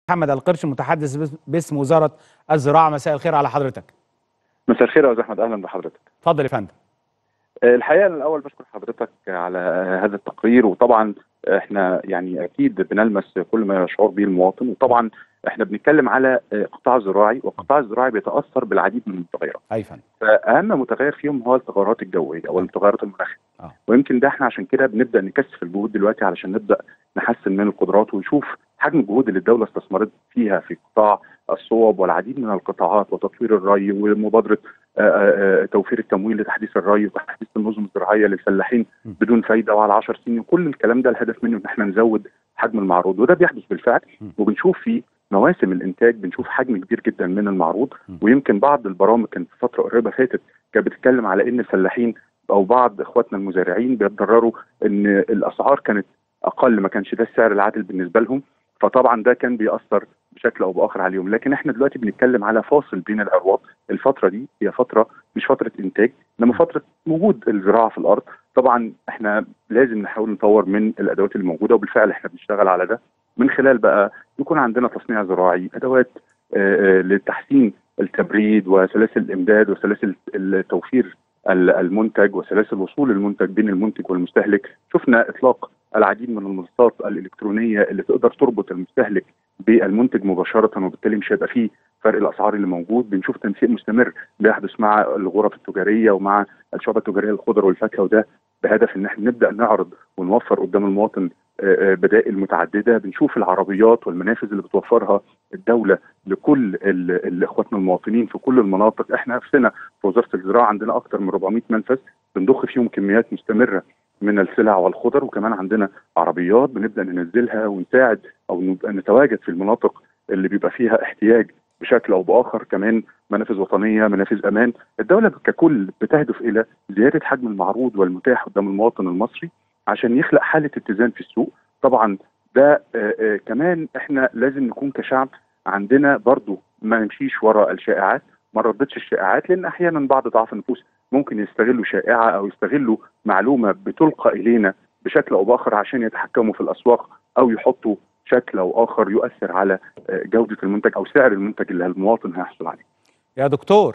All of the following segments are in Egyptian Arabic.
محمد القرش متحدث بس- باسم وزاره الزراعه مساء الخير على حضرتك مساء الخير يا استاذ احمد اهلا بحضرتك اتفضل يا فندم آه، الحقيقه الاول بشكر حضرتك على آه، هذا التقرير وطبعا احنا يعني اكيد بنلمس كل ما يشعر به المواطن وطبعا احنا بنتكلم على آه، قطاع زراعي والقطاع الزراعي بيتاثر بالعديد من المتغيرات اي فندم فاهم متغير فيهم هو التغيرات الجويه او التغيرات المناخيه آه. ويمكن ده احنا عشان كده بنبدا نكثف الجهود دلوقتي علشان نبدا نحسن من القدرات ونشوف حجم الجهود اللي الدوله استثمرت فيها في قطاع الصوب والعديد من القطاعات وتطوير الري ومبادره آه، آه، آه، توفير التمويل لتحديث الري وتحديث النظم الزراعيه للفلاحين م. بدون فايده وعلى 10 سنين وكل الكلام ده الهدف منه ان احنا نزود حجم المعروض وده بيحدث بالفعل م. وبنشوف في مواسم الانتاج بنشوف حجم كبير جدا من المعروض م. ويمكن بعض البرامج كانت في فتره قريبه فاتت كانت بتتكلم على ان الفلاحين او بعض اخواتنا المزارعين بيتضرروا ان الاسعار كانت اقل ما كانش ده السعر العادل بالنسبه لهم فطبعا ده كان بيأثر بشكل او باخر عليهم لكن احنا دلوقتي بنتكلم على فاصل بين الارواح الفتره دي هي فتره مش فتره انتاج انما فتره وجود الزراعه في الارض طبعا احنا لازم نحاول نطور من الادوات اللي موجوده وبالفعل احنا بنشتغل على ده من خلال بقى يكون عندنا تصنيع زراعي ادوات آه، آه، لتحسين التبريد وسلاسل الامداد وسلاسل التوفير ال- المنتج وسلاسل وصول المنتج بين المنتج والمستهلك شفنا اطلاق العديد من المنصات الالكترونيه اللي تقدر تربط المستهلك بالمنتج مباشره وبالتالي مش هيبقى فيه فرق الاسعار اللي موجود بنشوف تنسيق مستمر بيحدث مع الغرف التجاريه ومع الشعبه التجاريه للخضر والفاكهه وده بهدف ان احنا نبدا نعرض ونوفر قدام المواطن آه، آه، بدائل متعدده بنشوف العربيات والمنافذ اللي بتوفرها الدوله لكل ال- ال- اخواتنا المواطنين في كل المناطق احنا نفسنا في وزاره الزراعه عندنا اكثر من 400 منفذ بنضخ فيهم كميات مستمره من السلع والخضر وكمان عندنا عربيات بنبدا ننزلها ونساعد او نبقى نتواجد في المناطق اللي بيبقى فيها احتياج بشكل او باخر كمان منافذ وطنيه منافذ امان الدوله ككل بتهدف الى زياده حجم المعروض والمتاح قدام المواطن المصري عشان يخلق حاله اتزان في السوق طبعا ده آه، آه، كمان احنا لازم نكون كشعب عندنا برضو ما نمشيش وراء الشائعات ما ردتش الشائعات لان احيانا بعض ضعف النفوس ممكن يستغلوا شائعه او يستغلوا معلومه بتلقى الينا بشكل او باخر عشان يتحكموا في الاسواق او يحطوا شكل او اخر يؤثر على آه، جوده المنتج او سعر المنتج اللي المواطن هيحصل عليه. يا دكتور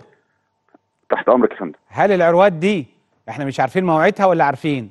تحت امرك يا فندم. هل العروات دي احنا مش عارفين مواعيدها ولا عارفين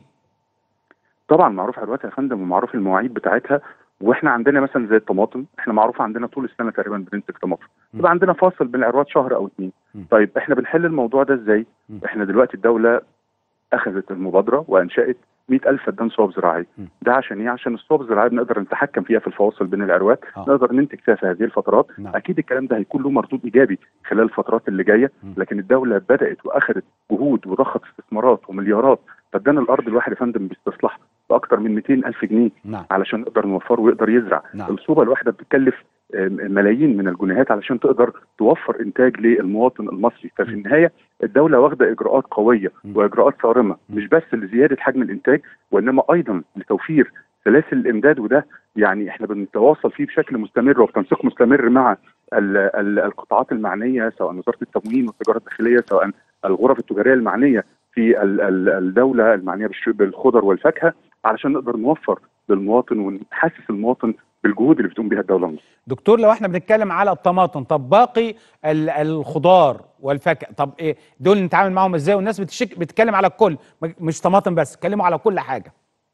طبعا معروف عرواتها يا فندم ومعروف المواعيد بتاعتها واحنا عندنا مثلا زي الطماطم احنا معروف عندنا طول السنه تقريبا بننتج طماطم م. يبقى عندنا فاصل بين العروات شهر او اتنين م. طيب احنا بنحل الموضوع ده ازاي م. احنا دلوقتي الدوله اخذت المبادره وانشات 100000 فدان صوب زراعي م. ده عشان ايه عشان الصوب الزراعي بنقدر نتحكم فيها في الفواصل بين العروات آه. نقدر ننتج فيها في هذه الفترات نعم. اكيد الكلام ده هيكون له مردود ايجابي خلال الفترات اللي جايه م. لكن الدوله بدات واخذت جهود وضخت استثمارات ومليارات فدان الارض الواحد يا فندم بيستصلح باكثر من 200 الف جنيه نعم علشان نقدر نوفره ويقدر يزرع نعم. الصوبه الواحده بتكلف آم، ملايين من الجنيهات علشان تقدر توفر انتاج للمواطن المصري ففي م. النهايه الدوله واخده اجراءات قويه م. واجراءات صارمه م. مش بس لزياده حجم الانتاج وانما ايضا لتوفير سلاسل الامداد وده يعني احنا بنتواصل فيه بشكل مستمر وبتنسيق مستمر مع ال ال القطاعات المعنيه سواء وزاره التموين والتجاره الداخليه سواء الغرف التجاريه المعنيه في ال ال الدوله المعنيه بالش- بالخضر والفاكهه علشان نقدر نوفر للمواطن ونحسس المواطن بالجهود اللي بتقوم بها الدوله المصريه. دكتور لو احنا بنتكلم على الطماطم طب باقي ال- الخضار والفاكهه طب ايه دول نتعامل معاهم ازاي والناس بتشك بتتكلم على الكل م- مش طماطم بس اتكلموا على كل حاجه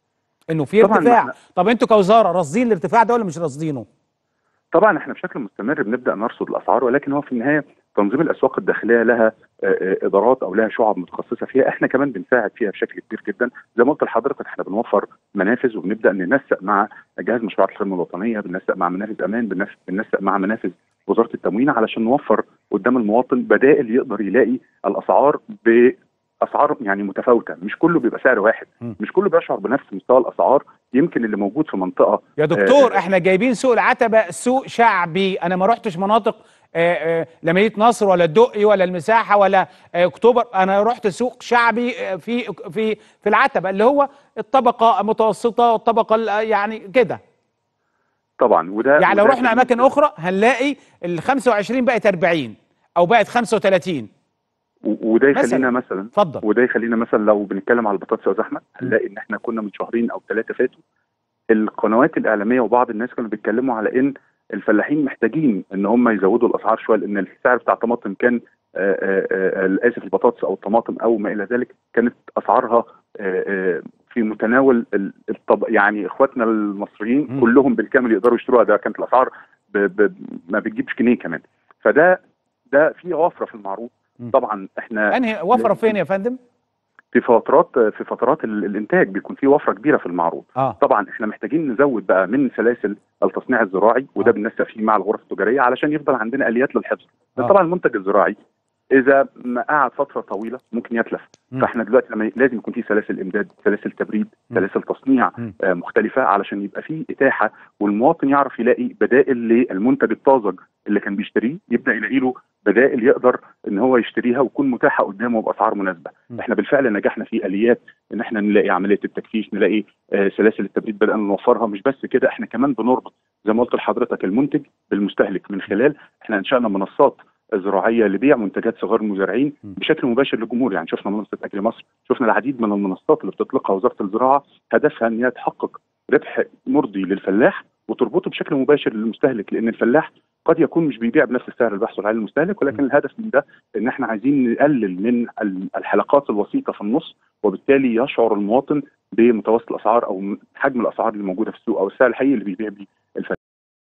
انه في طبعاً ارتفاع إحنا- طب انتوا كوزاره راصدين الارتفاع ده ولا مش راصدينه طبعا احنا بشكل مستمر بنبدا نرصد الاسعار ولكن هو في النهايه تنظيم الاسواق الداخليه لها آه، آه، ادارات او لها شعب متخصصه فيها احنا كمان بنساعد فيها بشكل كبير جدا زي ما قلت لحضرتك احنا بنوفر منافذ وبنبدا ننسق مع جهاز مشروعات الخدمه الوطنيه بننسق مع منافذ امان بننسق- بننسق مع منافذ وزاره التموين علشان نوفر قدام المواطن بدائل يقدر يلاقي الاسعار باسعار يعني متفاوته مش كله بيبقى سعر واحد م. مش كله بيشعر بنفس مستوى الاسعار يمكن اللي موجود في منطقه يا دكتور آه، احنا جايبين سوق العتبه سوق شعبي انا ما رحتش مناطق آه، آه، لا مدينه نصر ولا الدقي ولا المساحه ولا آه، اكتوبر انا رحت سوق شعبي آه، في في في العتبه اللي هو الطبقه المتوسطه والطبقه ال- يعني كده طبعا وده يعني لو وده رحنا اماكن اخرى هنلاقي ال 25 بقت 40 او بقت 35 و- وده مثلاً. يخلينا مثلا اتفضل وده يخلينا مثلا لو بنتكلم على البطاطس يا أستاذ احمد هنلاقي ان احنا كنا من شهرين او ثلاثه فاتوا القنوات الاعلاميه وبعض الناس كانوا بيتكلموا على ان الفلاحين محتاجين ان هم يزودوا الاسعار شويه لان السعر بتاع الطماطم كان آه، آه، آه، اسف البطاطس او الطماطم او ما الى ذلك كانت اسعارها آه، آه، في متناول ال- الطب يعني اخواتنا المصريين مم. كلهم بالكامل يقدروا يشتروها ده كانت الاسعار ب... ب... ما بتجيبش جنيه كمان فده ده في وفره في المعروض مم. طبعا احنا انهي وفره فين يا فندم في فترات في فترات ال- الانتاج بيكون في وفره كبيره في المعروض اه طبعا احنا محتاجين نزود بقى من سلاسل التصنيع الزراعي وده آه. بننسق فيه مع الغرف التجاريه علشان يفضل عندنا اليات للحفظ لأن آه. طبعا المنتج الزراعي اذا ما قعد فتره طويله ممكن يتلف مم. فاحنا دلوقتي لما لازم يكون في سلاسل امداد سلاسل تبريد مم. سلاسل تصنيع مم. آه مختلفه علشان يبقى في اتاحه والمواطن يعرف يلاقي بدائل للمنتج الطازج اللي كان بيشتريه يبدا يلاقي له بدائل يقدر ان هو يشتريها وتكون متاحه قدامه باسعار مناسبه مم. احنا بالفعل نجحنا في اليات ان احنا نلاقي عمليه التكفيش نلاقي آه، سلاسل التبريد بدانا نوفرها مش بس كده احنا كمان بنربط زي ما قلت لحضرتك المنتج بالمستهلك من خلال احنا انشانا منصات زراعيه لبيع منتجات صغار المزارعين م. بشكل مباشر للجمهور يعني شفنا منصه اجري مصر شفنا العديد من المنصات اللي بتطلقها وزاره الزراعه هدفها ان هي تحقق ربح مرضي للفلاح وتربطه بشكل مباشر للمستهلك لان الفلاح قد يكون مش بيبيع بنفس السعر اللي بيحصل عليه المستهلك ولكن م. الهدف من ده ان احنا عايزين نقلل من ال- الحلقات الوسيطه في النص وبالتالي يشعر المواطن بمتوسط الاسعار او حجم الاسعار اللي موجوده في السوق او السعر الحقيقي اللي بيبيع بيه